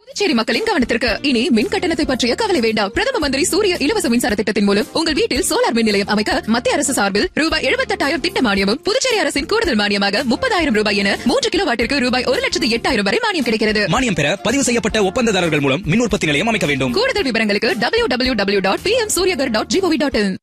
புதுச்சேரி மக்களின் கவனத்திற்கு இனி மின் கட்டணத்தை பற்றிய கவலை வேண்டாம் பிரதம மந்திரி சூரிய இலவச மின்சார திட்டத்தின் மூலம் உங்கள் வீட்டில் சோலார் மின் நிலையம் அமைக்க மத்திய அரசு சார்பில் ரூபாய் எழுபத்தெட்டாயிரம் திட்ட மானியமும் புதுச்சேரி அரசின் கூடுதல் மானியமாக முப்பதாயிரம் ரூபாய் என மூன்று கிலோ வாட்டிற்கு ரூபாய் ஒரு லட்சத்து எட்டாயிரம் வரை மானியம் கிடைக்கிறது மானியம் பெற பதிவு செய்யப்பட்ட ஒப்பந்ததாரர்கள் மூலம் மின் உற்பத்தி நிலையம் அமைக்க வேண்டும் கூடுதல் விவரங்களுக்கு W W W dot P M Suryaghar dot GOV dot in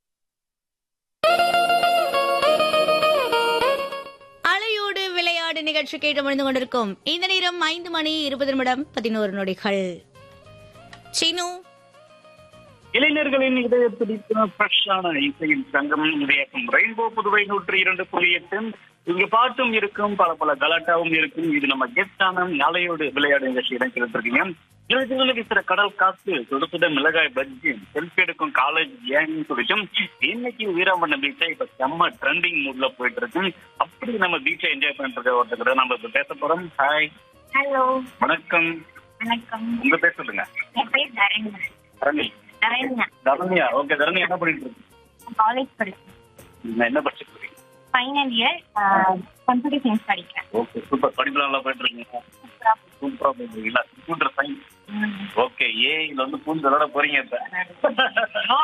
அலையோடு விளையாடு நிகழ்ச்சி கேட்டு முடிந்து கொண்டிருக்கும் இந்த நேரம் ஐந்து மணி இருபது நிமிடம் பதினோரு நொடிகள் சீனு இளைஞர்களின் இதய துடிப்பு ஃப்ரெஷ்ஷான இசையின் சங்கம் இதையக்கும் ரெயின்போ புதுவை நூற்றி இரண்டு புள்ளி எட்டு இங்க பாட்டும் இருக்கும் பல பல கலாட்டாவும் இருக்கும் இது நம்ம கெஸ்டான நாளையோடு விளையாடு நிகழ்ச்சி இடம் கேட்டிருக்கீங்க இளைஞர்களுக்கு வீசுற கடல் காத்து சுட சுட மிளகாய் பஜ்ஜி செல்ஃபி எடுக்கும் காலேஜ் ஏன்னு சொல்லிட்டும் இன்னைக்கு வீராம்பண்ண பீச்சை இப்ப செம்ம ட்ரெண்டிங் மூட்ல போயிட்டு இருக்கு அப்படி நம்ம பீச்சை என்ஜாய் பண்ணிட்டு இருக்க ஒருத்தர் நம்ம இப்ப பேச போறோம் ஹாய் ஹலோ வணக்கம் வணக்கம் உங்க பேர் சொல்லுங்க என் பேர் தரண்யா தரணி தரண்யா தரணியா ஓகே தரணி என்ன பண்ணிட்டு இருக்கு காலேஜ் படிக்கிறேன் நீங்க என்ன படிச்சிட்டு இருக்கீங்க ஃபைனல் இயர் கம்ப்யூட்டர் சயின்ஸ் படிக்கிறேன் ஓகே சூப்பர் படிப்புலாம் நல்லா போயிட்டு இருக்கீங்க சூப்பரா போயிட்டு இருக்கீங்களா கம்ப்யூட்டர் சயின்ஸ் ஓகே ஏஐல வந்து பூந்து விளையாட போறீங்க இப்ப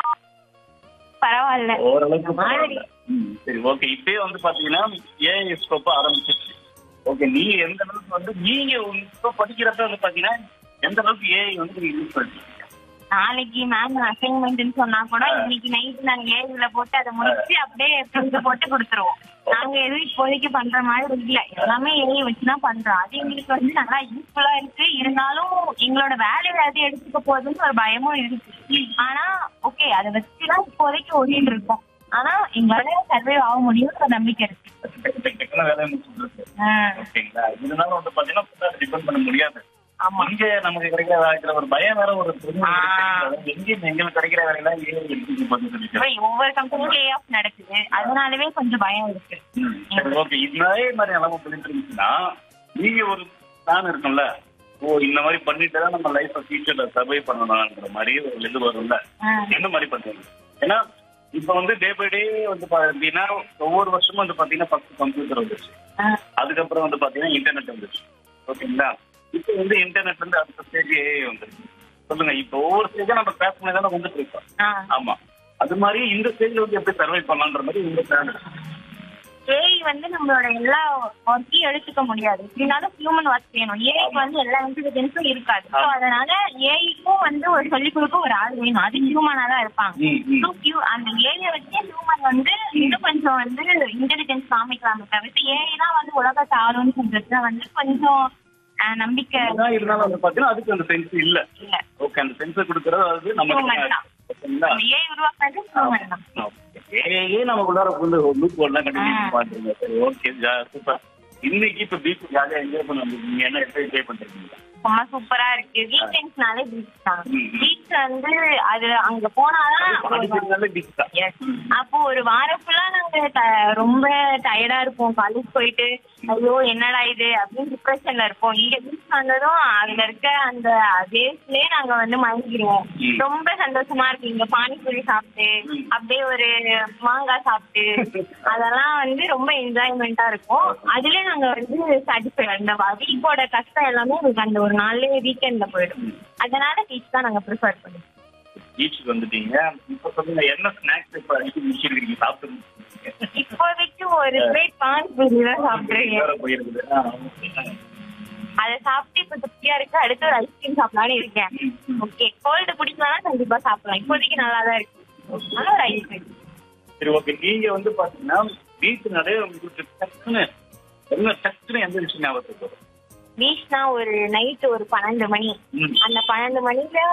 பரவாயில்ல ஓரளவுக்கு மாதிரி. பரவாயில்ல. ம், சரி ஓகே இப்பயே வந்து பாத்தீங்கன்னா ஏஐ ஸ்கோப் ஆரம்பிச்சிருச்சு ஓகே நீங்க எந்த அளவுக்கு வந்து நீங்க இப்போ படிக்கிறப்ப வந்து பாத்தீங்கன்னா எந்த அளவுக்கு ஏஐ வந்து நீங்க யூஸ் பண்ணிருக்கீங்க நாளைக்கு மேம் அசைன்மெண்ட்னு சொன்னா கூட இன்னைக்கு நைட் நாங்க ஏழுல போட்டு அதை முடிச்சு அப்படியே பிரிண்ட் போட்டு கொடுத்துருவோம் நாங்க எதுவும் இப்போதைக்கு பண்ற மாதிரி இல்ல எல்லாமே ஏஐ வச்சுதான் பண்றோம் அது எங்களுக்கு வந்து நல்லா யூஸ்ஃபுல்லா இருக்கு இருந்தாலும் எங்களோட வேலையை அது எடுத்துக்க போகுதுன்னு ஒரு பயமும் இருக்கு ஆனா ஓகே அதை வச்சுதான் இப்போதைக்கு ஓடிட்டு இருக்கோம் ஆனா எங்களால சர்வே ஆக முடியும்னு ஒரு நம்பிக்கை இருக்கு டக்கு டக்கு டக்குன்னு வேலையை முடிச்சுட்டு இருக்கு ஆ, ஓகேங்களா இருந்தாலும் வந்து பாத்தீங்கன்னா டிபெண்ட் பண்ண முடியாது ஆமா இங்க நமக்கு கிடைக்கிற வேலைக்குற ஒரு பயம் வேற ஒரு பெரிய ஒரு ஆ. விஷயம். அதாவது எங்க எங்களுக்கு கிடைக்கிற வேலையெல்லாம் ஏஐ எடுத்து பண்ணி சொல்லிட்டு இப்ப ஒவ்வொரு கம்பெனியும் லே ஆஃப் நடக்குது அதனாலவே கொஞ்சம் பயம் இருக்கு சரி ஓகே இதே மாதிரி நிலைமை பண்ணிட்டு இருந்துச்சுன்னா நீங்க ஒரு பிளான் இருக்கும்ல ஓ இந்த மாதிரி பண்ணிட்டு தான் நம்ம லைஃப் ஃபியூச்சர்ல சர்வை பண்ணணும்ன்ற மாதிரி ஒரு இது வரும்ல ஆ. என்ன மாதிரி பண்ணுவீங்க ஏன்னா இப்ப வந்து டே பை டே வந்து பாத்தீங்கன்னா ஒவ்வொரு வருஷமும் வந்து பாத்தீங்கன்னா ஃபர்ஸ்ட் கம்ப்யூட்டர் வந்துச்சு ஆ, அதுக்கப்புறம் வந்து பாத்தீங்கன்னா இன்டர்நெட் வந்துச்சு ஓகேங்களா இப்போ வந்து இன்டர்நெட் வந்து அடுத்த ஸ்டேஜ் ஏஐ வந்துருச்சு சொல்லுங்க இப்போ ஒவ்வொரு ஸ்டேஜா நம்ம பேச பண்ணி தானே வந்துட்டு இருக்கோம் ஆ. ஆமா அது மாதிரி இந்த ஸ்டேஜ்ல வந்து எப்படி சர்வை பண்ணலான்ற மாதிரி உங்க பிளான் ஏஐ வந்து நம்மளோட எல்லா ஒர்க்கையும் எடுத்துக்க முடியாது எப்படினாலும் ஹியூமன் ஒர்க் வேணும் ஏஐக்கு வந்து எல்லா இன்டெலிஜென்ஸும் இருக்காது ஸோ அதனால ஏஐக்கும் வந்து ஒரு சொல்லிக் கொடுக்க ஒரு ஆள் வேணும் அது ஹியூமனா தான் இருப்பாங்க ம், ம். So, hu- அந்த ஏஐ வச்சு ஹியூமன் வந்து இன்னும் கொஞ்சம் வந்து இன்டெலிஜென்ஸ் காமிக்கலாமே தவிர்த்து ஏஐ தான் வந்து உலகத்தை ஆளுன்னு சொல்றதுல வந்து கொஞ்சம் அஹ், நம்பிக்கை அதான் இருந்தாலும் வந்து பாத்தீங்கன்னா அதுக்கு அந்த சென்ஸ் இல்ல இல்ல ஓகே அந்த சென்ஸ் கொடுக்கறது அது நம்ம Human தான். ஓகேங்களா ஏஐ உருவாக்குறது ஹியூமன் தான் ஏஏ நமக்குள்ளார வந்து ஒரு லூப் எல்லாம் ஆ. கண்டுபிடிச்சு பாத்துருங்க சரி ஓகே சூப்பர் இன்னைக்கு இப்ப பீச் ஜாலியா என்ஜாய் பண்ண நீங்க என்ன என்ஜாய் பண்றீங்க ரொம்ப சூப்பரா இருக்கு வீக்கெண்ட்ஸ்னாலே பீச் தான் ம், ம். பீச் வந்து அது அங்க போனாதான் ஒரு- பாண்டிச்சேரினாலே பீச் தான் Yes. அப்போ ஒரு வாரம் ஃபுல்லா நாங்க ட- ரொம்ப டயர்டா இருப்போம் காலேஜ் போயிட்டு ஐயோ என்னடா இது அப்படின்னு டிப்ரெஷன்ல இருப்போம் இங்க பீச் வந்ததும் அதுல இருக்க அந்த வேஸ்ட்லயே நாங்க வந்து மயங்கிடுவோம் ம். ரொம்ப சந்தோஷமா இருக்கு இங்க பானிபூரி சாப்பிட்டு ம். அப்படியே ஒரு மாங்காய் சாப்பிட்டு அதெல்லாம் வந்து ரொம்ப என்ஜாய்மெண்டா இருக்கும் அதுலயே நாங்க வந்து சாட்டிஸ்ஃபை அந்த வீக்கோட கஷ்டம் எல்லாமே எங்களுக்கு அந்த ஒரு நாள்லயே வீக்கெண்ட்ல போயிடும் அதனால பீச் தான் நாங்க ப்ரிஃபர் பண்ணுவோம் பீச்சுக்கு வந்துட்டீங்க இப்ப சொல்லுங்க என்ன ஸ்நாக்ஸ் இப்ப அடிச்சு முடிச்சிருக்கீங்க சாப்பிட்டு முடிச்சிருக்கீங்க? இப்போதைக்கு ஒரு பிளேட் பானிபூரி தான் சாப்பிடுறீங்க வேற போயிருக்குது ஆ, okay. அதை சாப்பிட்டு இப்ப திருப்தியா இருக்கு அடுத்து ஒரு ஐஸ்கிரீம் சாப்பிடலாம்னு இருக்கேன் ஓகே கோல்டு பிடிக்கலாம் கண்டிப்பா சாப்பிடலாம் இப்போதைக்கு நல்லா தான் இருக்கு அதனால ஒரு ஐஸ்கிரீம் சரி ஓகே நீங்க வந்து பாத்தீங்கன்னா பீச் நிறைய உங்களுக்கு டக்குன்னு என்ன டக்குன்னு எந்த விஷயம் ஞாபகத்துக்கு வரும் பீச்னா ஒரு நைட் ஒரு பன்னெண்டு மணி ம். அந்த பன்னெண்டு மணில